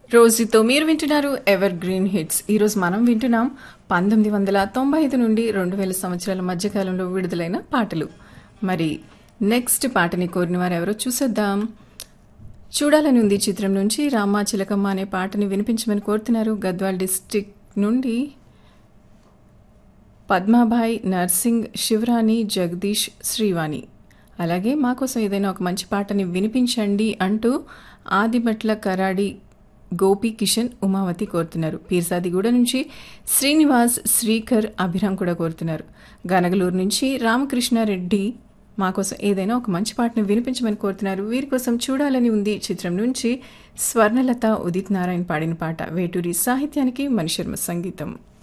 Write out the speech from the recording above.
రోజుతో మీరు వింటున్నారు ఎవర్ గ్రీన్ హిట్స్ ఈరోజు మనం వింటున్నాం పంతొమ్మిది వందల తొంభై ఐదు నుండి రెండు వేల సంవత్సరాల మధ్యకాలంలో విడుదలైన పాటలు మరి నెక్స్ట్ పాటని కోరిన వారు ఎవరో చూసేద్దాం చూడాలని ఉంది చిత్రం నుంచి రామా చిలకమ్మ అనే పాటని వినిపించమని కోరుతున్నారు గద్వాల్ డిస్టిక్ నుండి పద్మాభాయ్ నర్సింగ్ శివరాణి జగదీష్ శ్రీవాణి అలాగే మా కోసం ఏదైనా ఒక మంచి పాటని వినిపించండి అంటూ ఆదిభట్ల కరాడి గోపి కిషన్ ఉమావతి కోరుతున్నారు పీర్సాదిగూడ నుంచి శ్రీనివాస్ శ్రీకర్ అభిరామ్ కూడా కోరుతున్నారు గనగలూరు నుంచి రామకృష్ణారెడ్డి మా కోసం ఏదైనా ఒక మంచి పాటను వినిపించమని కోరుతున్నారు వీరి కోసం చూడాలని ఉంది చిత్రం నుంచి స్వర్ణలత ఉదిత్ నారాయణ పాడిన పాట వేటూరి సాహిత్యానికి మణిశర్మ సంగీతం